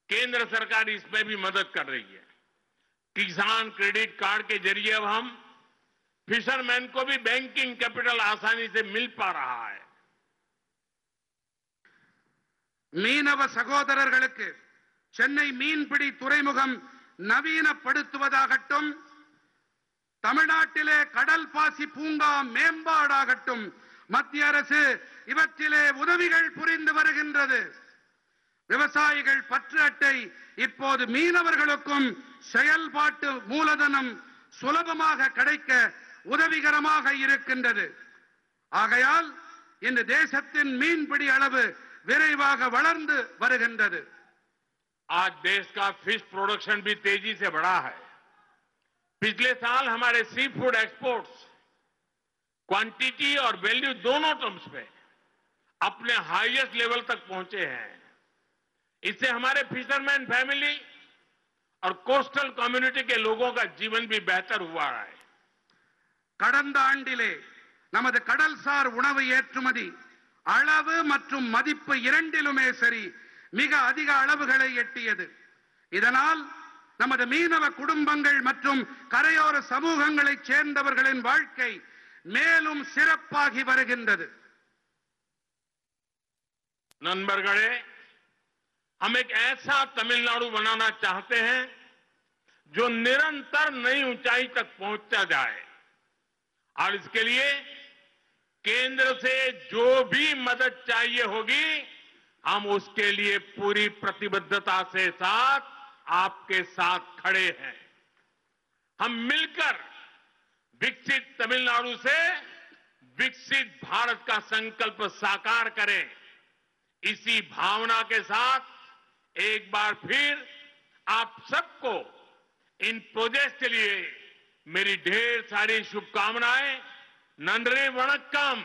केंद्र सरकार इसमें भी मदद कर रही है किसान क्रेडिट कार्ड के जरिए अब हम फिशरमैन को भी बैंकिंग कैपिटल आसानी से मिल पा रहा है மீனவ சகோதரர்களுக்கு சென்னை மீன்பிடி துறைமுகம் நவீனப்படுத்துவதாகட்டும் தமிழ்நாட்டிலே கடல் பாசி பூங்கா மேம்பாடாகட்டும் மத்திய அரசு இவற்றிலே உதவிகள் புரிந்து வருகின்றது விவசாயிகள் பற்று அட்டை இப்போது மீனவர்களுக்கும் செயல்பாட்டு மூலதனம் சுலபமாக கிடைக்க உதவிகரமாக இருக்கின்றது ஆகையால் இந்த தேசத்தின் மீன்பிடி அளவு விரைவாக வளர்ந்து வருகின்றது आज देश का फिश प्रोडक्शन भी तेजी से बढ़ा है पिछले साल हमारे सी फूड एक्सपोर्ट्स क्वांटिटी और वैल्यू दोनों टर्म्स में अपने हाईएस्ट लेवल तक पहुंचे हैं इससे हमारे फिशरमैन फैमिली और कोस्टल कम्युनिटी के लोगों का जीवन भी बेहतर हुआ है கடந்த ஆண்டிலே நமது கடல்சார் உணவு ஏற்றுமதி அளவு மற்றும் மதிப்பு இரண்டிலுமே சரி மிக அதிக அளவுகளை எட்டியது இதனால் நமது மீனவ குடும்பங்கள் மற்றும் கரையோர சமூகங்களைச் சேர்ந்தவர்களின் வாழ்க்கை மேலும் சிறப்பாகி வருகின்றது नंबरगढ़े हम एक ऐसा तमिलनाडु बनाना चाहते हैं जो निरंतर नई ऊंचाई तक पहुंचता जाए और इसके लिए केंद्र से जो भी मदद चाहिए होगी हम उसके लिए पूरी प्रतिबद्धता से साथ आपके साथ खड़े हैं हम मिलकर विकसित तमिलनाडु से विकसित भारत का संकल्प साकार करें इसी भावना के साथ एक बार फिर आप सबको इन प्रोजेक्ट के लिए मेरी ढेर सारी शुभकामनाएं नंदरे वणक्कम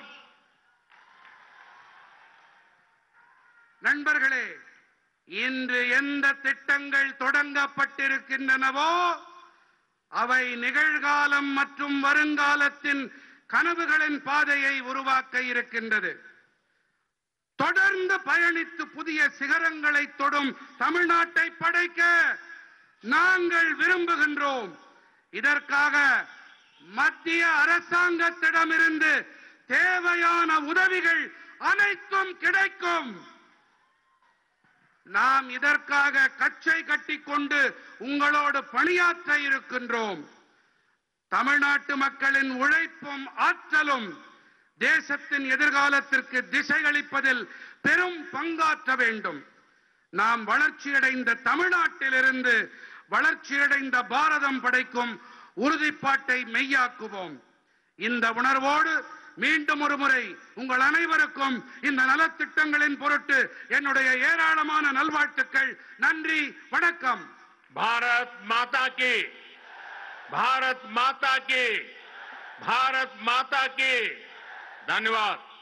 நண்பர்களே இன்று எந்த திட்டங்கள் தொடங்கப்பட்டிருக்கின்றனவோ அவை நிகழ்காலம் மற்றும் வருங்காலத்தின் கனவுகளின் பாதையை உருவாக்க இருக்கின்றது தொடர்ந்து பயணித்து புதிய சிகரங்களை தொடும் தமிழ்நாட்டை படைக்க நாங்கள் விரும்புகின்றோம் இதற்காக மத்திய அரசாங்கத்திடமிருந்து தேவையான உதவிகள் அனைத்தும் கிடைக்கும் நாம் இதற்காக கச்சை கட்டிக்கொண்டு உங்களோடு பணியாற்ற இருக்கின்றோம் தமிழ்நாட்டு மக்களின் உழைப்பும் ஆற்றலும் தேசத்தின் எதிர்காலத்திற்கு திசையளிப்பதில் பெரும் பங்காற்ற வேண்டும் நாம் வளர்ச்சியடைந்த தமிழ்நாட்டிலிருந்து வளர்ச்சியடைந்த பாரதம் படைக்கும் உறுதிப்பாட்டை மெய்யாக்குவோம் இந்த உணர்வோடு மீண்டும் ஒரு முறை உங்கள் அனைவருக்கும் இந்த நலத்திட்டங்களின் பொருட்டு என்னுடைய ஏராளமான நல்வாழ்த்துக்கள் நன்றி வணக்கம் भारत माता की भारत माता की भारत माता की धन्यवाद